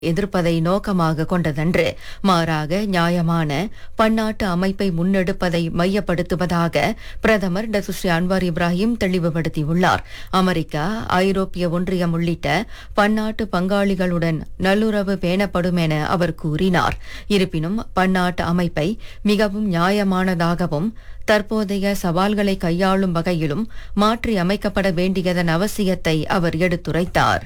எதிர்ப்பதை நோக்கமாக கொண்டதன்று மாறாக நியாயமான பன்னாட்டு அமைப்பை முன்னெடுப்பதை மையப்படுத்துவதாக பிரதமர் டத்துஸ்ரீ அன்வார் இப்ராஹிம் தெளிவுபடுத்தியுள்ளார் அமெரிக்கா ஐரோப்பிய ஒன்றியம் உள்ளிட்ட பன்னாட்டு பங்காளிகளுடன் நல்லுறவு பேணப்படும் என அவர் கூறினார் இருப்பினும் பன்னாட்டு அமைப்பை மிகவும் நியாயமானதாகவும் தற்போதைய சவால்களை கையாளும் வகையிலும் மாற்றி அமைக்கப்பட வேண்டியதன் அவசியத்தை அவர் எடுத்துரைத்தார்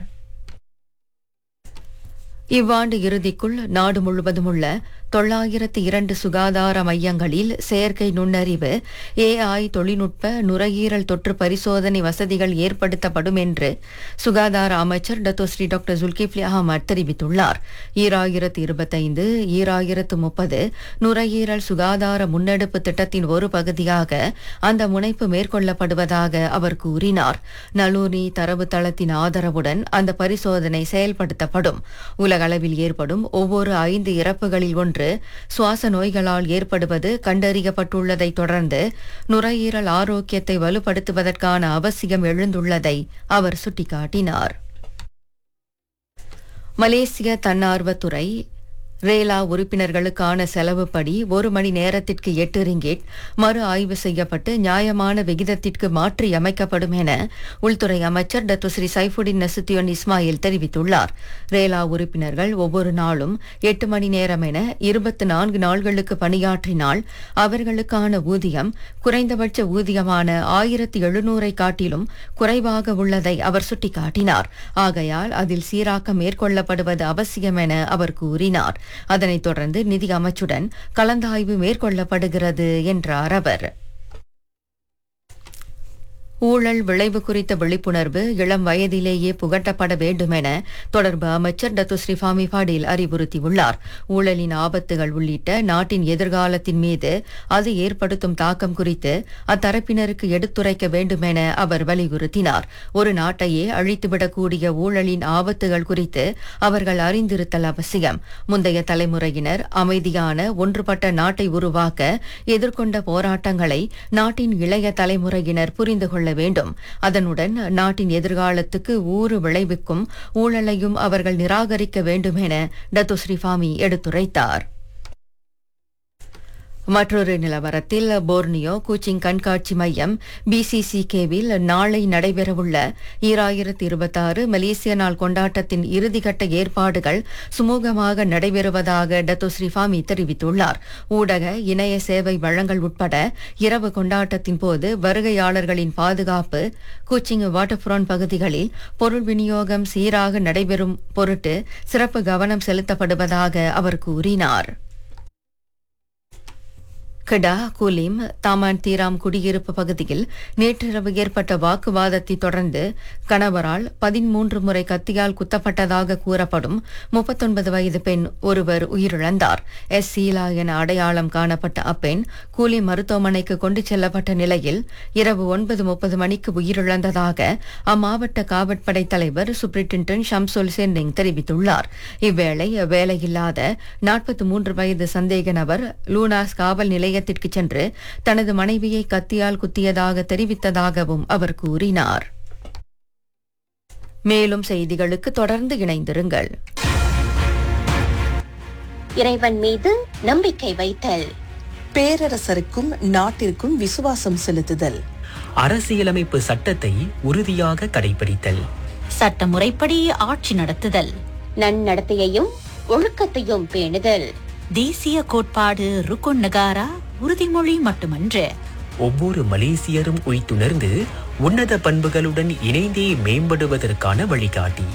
இவ்வாண்டு இறுதிக்குள் நாடு முழுவதும் உள்ள தொள்ளாயிரத்து இரண்டு சுகாதார மையங்களில் செயற்கை நுண்ணறிவு ஏஐ தொழில்நுட்ப நுரையீரல் தொற்று பரிசோதனை வசதிகள் ஏற்படுத்தப்படும் என்று சுகாதார அமைச்சர் டத்தோஸ்ரீ டாக்டர் ஜுல்கிப்லி அகமது தெரிவித்துள்ளார் ஈராயிரத்து இருபத்தைந்து ஈராயிரத்து முப்பது நுரையீரல் சுகாதார முன்னெடுப்பு திட்டத்தின் ஒரு பகுதியாக அந்த முனைப்பு மேற்கொள்ளப்படுவதாக அவர் கூறினார் நலூனி தரவுத்தளத்தின் ஆதரவுடன் அந்த பரிசோதனை செயல்படுத்தப்படும் உலகளவில் ஏற்படும் ஒவ்வொரு ஐந்து இறப்புகளில் ஒன்று சுவாச நோய்களால் ஏற்படுவது கண்டறியப்பட்டுள்ளதைத் தொடர்ந்து நுரையீரல் ஆரோக்கியத்தை வலுப்படுத்துவதற்கான அவசியம் எழுந்துள்ளதை அவர் சுட்டிக்காட்டினார் மலேசிய தன்னார்வத்துறை ரேலா உறுப்பினர்களுக்கான செலவுப்படி ஒரு மணி நேரத்திற்கு எட்டு ரிங்கேட் மறு ஆய்வு செய்யப்பட்டு நியாயமான விகிதத்திற்கு மாற்றி அமைக்கப்படும் என உள்துறை அமைச்சர் டத்துஸ்ரீ சைஃபுடின் நசுத்தியோன் இஸ்மாயில் தெரிவித்துள்ளார் ரேலா உறுப்பினர்கள் ஒவ்வொரு நாளும் எட்டு மணி நேரம் என இருபத்தி நான்கு நாள்களுக்கு பணியாற்றினால் அவர்களுக்கான ஊதியம் குறைந்தபட்ச ஊதியமான ஆயிரத்தி எழுநூறை காட்டிலும் குறைவாக உள்ளதை அவர் சுட்டிக்காட்டினார் ஆகையால் அதில் சீராக்கம் மேற்கொள்ளப்படுவது அவசியம் என அவர் கூறினார் அதனைத் தொடர்ந்து நிதி அமைச்சுடன் கலந்தாய்வு மேற்கொள்ளப்படுகிறது என்றார் அவர் ஊழல் விளைவு குறித்த விழிப்புணர்வு இளம் வயதிலேயே புகட்டப்பட வேண்டும் என தொடர்பு அமைச்சர் டத்து ஸ்ரீஃபாமி பாடீல் அறிவுறுத்தியுள்ளார் ஊழலின் ஆபத்துகள் உள்ளிட்ட நாட்டின் எதிர்காலத்தின் மீது அது ஏற்படுத்தும் தாக்கம் குறித்து அத்தரப்பினருக்கு எடுத்துரைக்க வேண்டும் என அவர் வலியுறுத்தினார் ஒரு நாட்டையே அழித்துவிடக்கூடிய ஊழலின் ஆபத்துகள் குறித்து அவர்கள் அறிந்திருத்தல் அவசியம் முந்தைய தலைமுறையினர் அமைதியான ஒன்றுபட்ட நாட்டை உருவாக்க எதிர்கொண்ட போராட்டங்களை நாட்டின் இளைய தலைமுறையினர் புரிந்து கொள்ள வேண்டும் அதனுடன் நாட்டின் எதிர்காலத்துக்கு ஊறு விளைவிக்கும் ஊழலையும் அவர்கள் நிராகரிக்க வேண்டும் என டத்து ஸ்ரீஃபாமி எடுத்துரைத்தார் மற்றொரு நிலவரத்தில் போர்னியோ கூச்சிங் கண்காட்சி மையம் பிசிசிகேவில் நாளை நடைபெறவுள்ள ஈராயிரத்தி இருபத்தாறு மலேசிய நாள் கொண்டாட்டத்தின் இறுதிக்கட்ட ஏற்பாடுகள் சுமூகமாக நடைபெறுவதாக டத்து ஸ்ரீஃபாமி தெரிவித்துள்ளார் ஊடக இணைய சேவை வழங்கல் உட்பட இரவு கொண்டாட்டத்தின் போது வருகையாளர்களின் பாதுகாப்பு கூச்சிங் வாட்டர்ஃப்ரான் பகுதிகளில் பொருள் விநியோகம் சீராக நடைபெறும் பொருட்டு சிறப்பு கவனம் செலுத்தப்படுவதாக அவர் கூறினார் கிடா குலிம் தாமான் தீராம் குடியிருப்பு பகுதியில் நேற்றிரவு ஏற்பட்ட வாக்குவாதத்தை தொடர்ந்து கணவரால் பதிமூன்று முறை கத்தியால் குத்தப்பட்டதாக கூறப்படும் முப்பத்தொன்பது வயது பெண் ஒருவர் உயிரிழந்தார் எஸ் சீலா என அடையாளம் காணப்பட்ட அப்பெண் கூலி மருத்துவமனைக்கு கொண்டு செல்லப்பட்ட நிலையில் இரவு ஒன்பது முப்பது மணிக்கு உயிரிழந்ததாக அம்மாவட்ட காவற்படை தலைவர் சுப்ரிண்டன்டன் ஷம்சுல் சென்னிங் தெரிவித்துள்ளார் இவ்வேளை வேலையில்லாத நாற்பத்தி மூன்று வயது சந்தேக நபர் லூனாஸ் காவல் நிலைய நிலையத்திற்கு சென்று தனது மனைவியை கத்தியால் குத்தியதாக தெரிவித்ததாகவும் அவர் கூறினார் மேலும் செய்திகளுக்கு தொடர்ந்து இணைந்திருங்கள் இறைவன் மீது நம்பிக்கை வைத்தல் பேரரசருக்கும் நாட்டிற்கும் விசுவாசம் செலுத்துதல் அரசியலமைப்பு சட்டத்தை உறுதியாக கடைபிடித்தல் சட்டமுறைப்படி ஆட்சி நடத்துதல் நன்னடத்தையையும் ஒழுக்கத்தையும் பேணுதல் தேசிய கோட்பாடு ருக்குன் நகாரா உறுதிமொழி மட்டுமன்று ஒவ்வொரு மலேசியரும் உய்த்துணர்ந்து உன்னத பண்புகளுடன் இணைந்தே மேம்படுவதற்கான வழிகாட்டி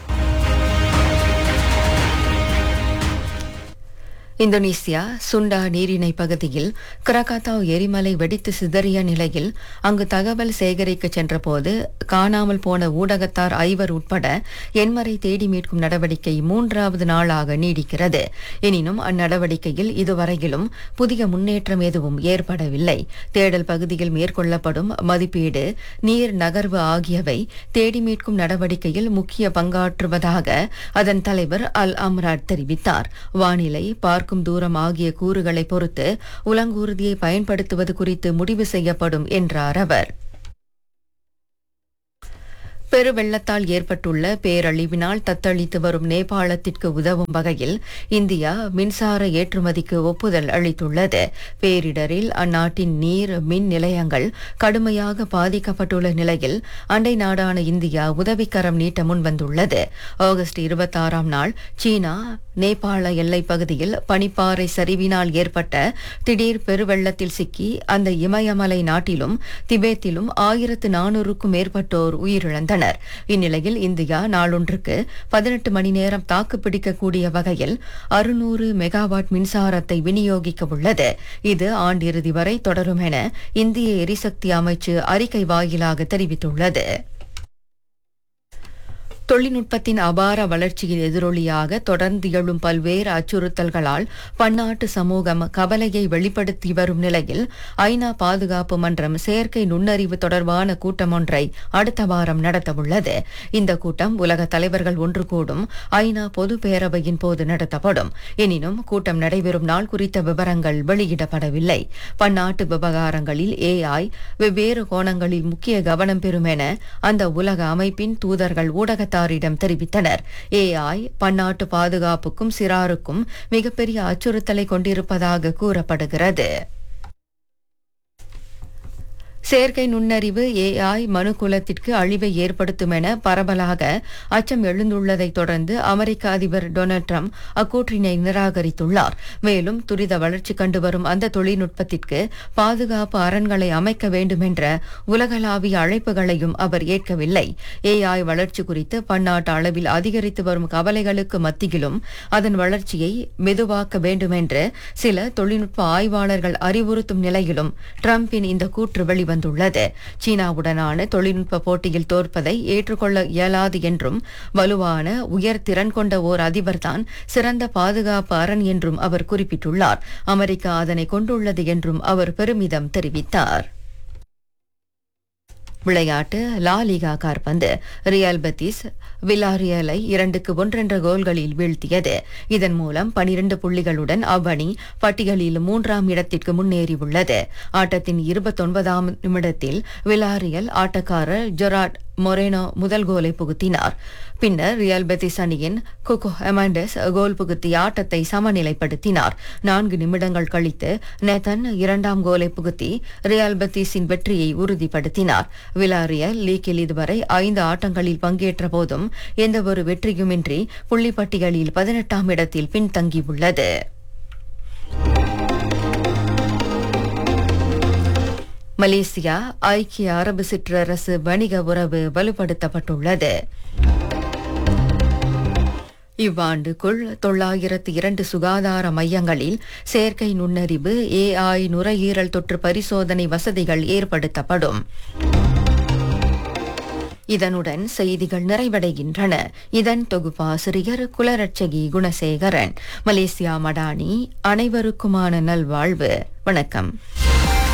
இந்தோனேசியா சுண்டா நீரிணை பகுதியில் கிரகாத்தாவ் எரிமலை வெடித்து சிதறிய நிலையில் அங்கு தகவல் சேகரிக்க சென்றபோது காணாமல் போன ஊடகத்தார் ஐவர் உட்பட எண்மரை தேடி மீட்கும் நடவடிக்கை மூன்றாவது நாளாக நீடிக்கிறது எனினும் அந்நடவடிக்கையில் இதுவரையிலும் புதிய முன்னேற்றம் எதுவும் ஏற்படவில்லை தேடல் பகுதியில் மேற்கொள்ளப்படும் மதிப்பீடு நீர் நகர்வு ஆகியவை தேடி மீட்கும் நடவடிக்கையில் முக்கிய பங்காற்றுவதாக அதன் தலைவர் அல் அம்ராட் தெரிவித்தார் வானிலை பார்க்கும் தூரம் ஆகிய கூறுகளை பொறுத்து உலங்கூர்தியை பயன்படுத்துவது குறித்து முடிவு செய்யப்படும் என்றார் அவர் பெருவெள்ளத்தால் ஏற்பட்டுள்ள பேரழிவினால் தத்தளித்து வரும் நேபாளத்திற்கு உதவும் வகையில் இந்தியா மின்சார ஏற்றுமதிக்கு ஒப்புதல் அளித்துள்ளது பேரிடரில் அந்நாட்டின் நீர் மின் நிலையங்கள் கடுமையாக பாதிக்கப்பட்டுள்ள நிலையில் அண்டை நாடான இந்தியா உதவிக்கரம் நீட்ட முன்வந்துள்ளது ஆகஸ்ட் இருபத்தாறாம் நாள் சீனா நேபாள எல்லைப் பகுதியில் பனிப்பாறை சரிவினால் ஏற்பட்ட திடீர் பெருவெள்ளத்தில் சிக்கி அந்த இமயமலை நாட்டிலும் திபேத்திலும் ஆயிரத்து நானூறுக்கும் மேற்பட்டோர் உயிரிழந்தனர் இந்நிலையில் இந்தியா நாளொன்றுக்கு பதினெட்டு மணி நேரம் தாக்குப்பிடிக்கக்கூடிய வகையில் அறுநூறு மெகாவாட் மின்சாரத்தை விநியோகிக்க உள்ளது இது ஆண்டிறுதி வரை தொடரும் என இந்திய எரிசக்தி அமைச்சு அறிக்கை வாயிலாக தெரிவித்துள்ளது தொழில்நுட்பத்தின் அபார வளர்ச்சியின் எதிரொலியாக தொடர்ந்து எழும் பல்வேறு அச்சுறுத்தல்களால் பன்னாட்டு சமூகம் கவலையை வெளிப்படுத்தி வரும் நிலையில் ஐநா பாதுகாப்பு மன்றம் செயற்கை நுண்ணறிவு தொடர்பான கூட்டம் ஒன்றை அடுத்த வாரம் நடத்தவுள்ளது இந்த கூட்டம் உலக தலைவர்கள் ஒன்று கூடும் ஐநா பொது பேரவையின் போது நடத்தப்படும் எனினும் கூட்டம் நடைபெறும் நாள் குறித்த விவரங்கள் வெளியிடப்படவில்லை பன்னாட்டு விவகாரங்களில் ஏஐ வெவ்வேறு கோணங்களில் முக்கிய கவனம் பெறும் என அந்த உலக அமைப்பின் தூதர்கள் ஊடகத்தாரிடம் தெரிவித்தனர் ஏஐ பன்னாட்டு பாதுகாப்புக்கும் சிறாருக்கும் மிகப்பெரிய அச்சுறுத்தலை கொண்டிருப்பதாக கூறப்படுகிறது செயற்கை நுண்ணறிவு ஏஐ மனுக்குலத்திற்கு அழிவை ஏற்படுத்தும் என பரவலாக அச்சம் எழுந்துள்ளதைத் தொடர்ந்து அமெரிக்க அதிபர் டொனால்ட் ட்ரம்ப் அக்கூற்றினை நிராகரித்துள்ளார் மேலும் துரித வளர்ச்சி கண்டு வரும் அந்த தொழில்நுட்பத்திற்கு பாதுகாப்பு அரண்களை அமைக்க வேண்டும் என்ற உலகளாவிய அழைப்புகளையும் அவர் ஏற்கவில்லை ஏஐ வளர்ச்சி குறித்து பன்னாட்டு அளவில் அதிகரித்து வரும் கவலைகளுக்கு மத்தியிலும் அதன் வளர்ச்சியை மெதுவாக்க வேண்டும் என்று சில தொழில்நுட்ப ஆய்வாளர்கள் அறிவுறுத்தும் நிலையிலும் ட்ரம்பின் இந்த கூற்று வெளிவந்துள்ளது சீனாவுடனான தொழில்நுட்ப போட்டியில் தோற்பதை ஏற்றுக்கொள்ள இயலாது என்றும் வலுவான உயர் திறன் கொண்ட ஓர் அதிபர்தான் சிறந்த பாதுகாப்பு அரண் என்றும் அவர் குறிப்பிட்டுள்ளார் அமெரிக்கா அதனை கொண்டுள்ளது என்றும் அவர் பெருமிதம் தெரிவித்தார் விளையாட்டு லா லிகா கார்பந்து ரியல் பெத்திஸ் வில்லாரியலை இரண்டுக்கு ஒன்றென்ற கோல்களில் வீழ்த்தியது இதன் மூலம் பனிரெண்டு புள்ளிகளுடன் அவ்வணி பட்டியலில் மூன்றாம் இடத்திற்கு முன்னேறியுள்ளது ஆட்டத்தின் இருபத்தொன்பதாம் நிமிடத்தில் வில்லாரியல் ஆட்டக்காரர் ஜொராட் மொரேனோ முதல் கோலை புகுத்தினார் பின்னர் ரியல் பெத்திஸ் அணியின் கொகோ எமாண்டஸ் கோல் புகுத்தி ஆட்டத்தை சமநிலைப்படுத்தினார் நான்கு நிமிடங்கள் கழித்து நேதன் இரண்டாம் கோலை புகுத்தி ரியல் பெத்திஸின் வெற்றியை உறுதிப்படுத்தினார் விலாரியல் லீக்கில் இதுவரை ஐந்து ஆட்டங்களில் பங்கேற்ற போதும் எந்தவொரு வெற்றியுமின்றி புள்ளிப்பட்டியலில் பதினெட்டாம் இடத்தில் பின்தங்கியுள்ளது மலேசியா ஐக்கிய அரபு சிற்றரசு வணிக உறவு வலுப்படுத்தப்பட்டுள்ளது இவ்வாண்டுக்குள் தொள்ளாயிரத்து இரண்டு சுகாதார மையங்களில் செயற்கை நுண்ணறிவு ஏஐ நுரையீரல் தொற்று பரிசோதனை வசதிகள் ஏற்படுத்தப்படும் இதனுடன் செய்திகள் நிறைவடைகின்றன இதன் தொகுப்பாசிரியர் குலரட்சகி குணசேகரன் மலேசியா மடானி அனைவருக்குமான நல்வாழ்வு வணக்கம்